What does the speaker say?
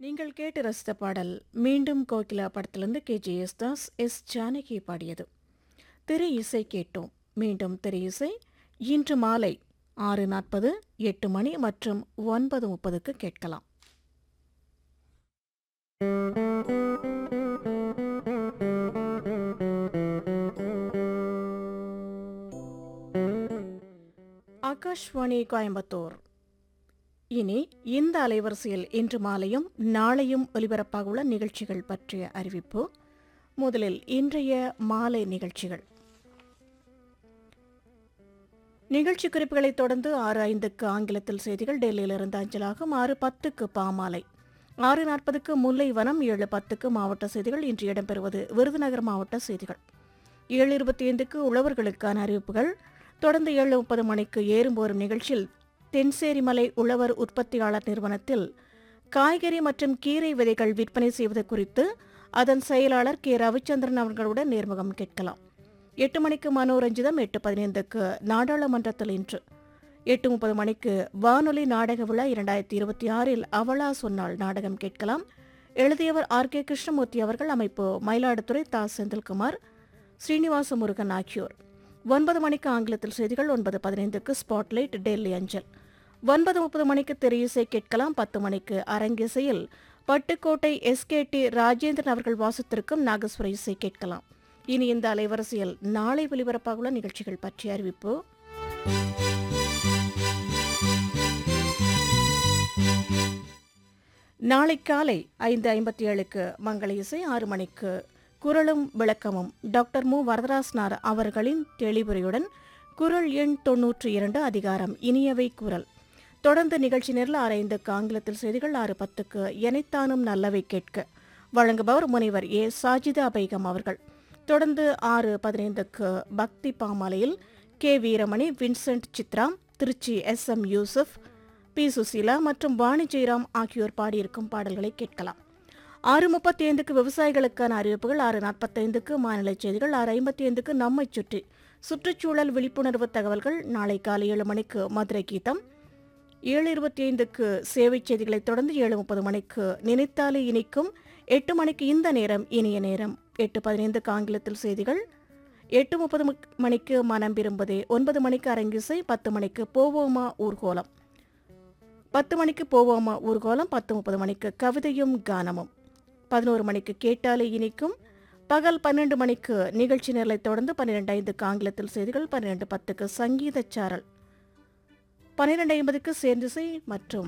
நீங்கள் கேட்டு ரசித்த பாடல் மீண்டும் கோகிலா படத்திலிருந்து K G S Das S Janaki பாடியது திரை இசை கேட்டோம் மீண்டும் திரை இசை இன்று மாலை ஆறு நாற்பது எட்டு மணி மற்றும் ஒன்பது முப்பதுக்கு கேட்கலாம் ஆகாஷ்வாணி கோயம்புத்தூர் இனி இந்த அலைவரிசையில் இன்று மாலையும் நாளையும் ஒலிபரப்பாகவுள்ள நிகழ்ச்சிகள் பற்றிய அறிவிப்பு முதலில் இன்றைய மாலை நிகழ்ச்சிகள் நிகழ்ச்சி குறிப்புகளைத் தொடர்ந்து ஆறு ஐந்துக்கு ஆங்கிலத்தில் செய்திகள் டெல்லியிலிருந்து அஞ்சலாகும் ஆறு பத்துக்கு பாமாலை ஆறு நாற்பதுக்கு முல்லைவனம் ஏழு பத்துக்கு மாவட்ட செய்திகள் இன்று இடம்பெறுவது விருதுநகர் மாவட்ட செய்திகள் ஏழு இருபத்தி ஐந்துக்கு உழவர்களுக்கான அறிவிப்புகள் தொடர்ந்து ஏழு முப்பது மணிக்கு ஏறும்போரும் நிகழ்ச்சியில் தென்சேரிமலை உழவர் உற்பத்தியாளர் நிறுவனத்தில் காய்கறி மற்றும் கீரை விதைகள் விற்பனை செய்வது குறித்து அதன் செயலாளர் கே ரவிச்சந்திரன் அவர்களுடன் நேர்முகம் கேட்கலாம் எட்டு மணிக்கு மனோரஞ்சிதம் எட்டு பதினைந்துக்கு நாடாளுமன்றத்தில் இன்று எட்டு முப்பது மணிக்கு வானொலி நாடக விழா இரண்டாயிரத்தி இருபத்தி ஆறில் அவளா சொன்னால் நாடகம் கேட்கலாம் எழுதியவர் ஆர் கே கிருஷ்ணமூர்த்தி அவர்கள் அமைப்பு மயிலாடுதுறை தா செந்தில்குமார் ஸ்ரீனிவாச முருகன் ஆகியோர் ஒன்பது மணிக்கு ஆங்கிலத்தில் செய்திகள் ஒன்பது பதினைந்துக்கு ஸ்பாட்லைட் டெல்லி அஞ்சல் ஒன்பது முப்பது மணிக்கு திரையிசை கேட்கலாம் பத்து மணிக்கு அரங்கிசையில் பட்டுக்கோட்டை எஸ்கேடி ராஜேந்திரன் அவர்கள் வாசித்திருக்கும் நாகஸ்வர இசை கேட்கலாம் இனி இந்த அலைவரிசையில் நாளை ஒலிபரப்பாகுள்ள நிகழ்ச்சிகள் பற்றிய அறிவிப்பு நாளை காலை ஐந்து ஐம்பத்தி ஏழுக்கு மங்கள இசை ஆறு மணிக்கு குரலும் விளக்கமும் டாக்டர் மு வரதராசனார் அவர்களின் தெளிவுரையுடன் குரல் எண் தொன்னூற்றி இரண்டு அதிகாரம் இனியவை குரல் தொடர்ந்து நிகழ்ச்சி நேரில் ஆறு ஐந்துக்கு ஆங்கிலத்தில் செய்திகள் ஆறு பத்துக்கு எனைத்தானும் நல்லவை கேட்க வழங்குபவர் முனைவர் ஏ சாஜிதா பேகம் அவர்கள் தொடர்ந்து ஆறு பதினைந்துக்கு பக்தி பாமாலையில் K Veeramani Vincent Chithra Tiruchi S M Yusuf P Susheela மற்றும் வாணி ஜெயராம் ஆகியோர் பாடியிருக்கும் பாடல்களை கேட்கலாம் ஆறு முப்பத்தி ஐந்துக்கு விவசாயிகளுக்கான அறிவிப்புகள் ஆறு நாற்பத்தைந்துக்கு மாநில செய்திகள் ஆறு ஐம்பத்தி ஐந்துக்கு நம்மை சுற்றி சுற்றுச்சூழல் விழிப்புணர்வு தகவல்கள் நாளை காலை ஏழு மணிக்கு மதுரை கீதம் ஏழு இருபத்தி ஐந்துக்கு சேவை செய்திகளைத் தொடர்ந்து ஏழு முப்பது மணிக்கு நினைத்தாலே இனிக்கும் எட்டு மணிக்கு இந்த நேரம் இனிய நேரம் எட்டு பதினைந்துக்கு ஆங்கிலத்தில் செய்திகள் எட்டு முப்பது மணிக்கு மனம் விரும்புதே ஒன்பது மணிக்கு அரங்கிசை பத்து மணிக்கு போவோமா ஊர்கோலம் பத்து மணிக்கு போவோமா ஊர்கோலம் பத்து முப்பது மணிக்கு கவிதையும் கானமும் பதினோரு மணிக்கு கேட்டாலே இனிக்கும் பகல் பன்னெண்டு மணிக்கு நிகழ்ச்சி நிரலை தொடர்ந்து பன்னிரெண்டு ஐந்துக்கு ஆங்கிலத்தில் செய்திகள் பன்னிரெண்டு பத்துக்கு சங்கீத சாரல் பன்னிரெண்டு ஐம்பதுக்கு சேர்ந்திசை மற்றும்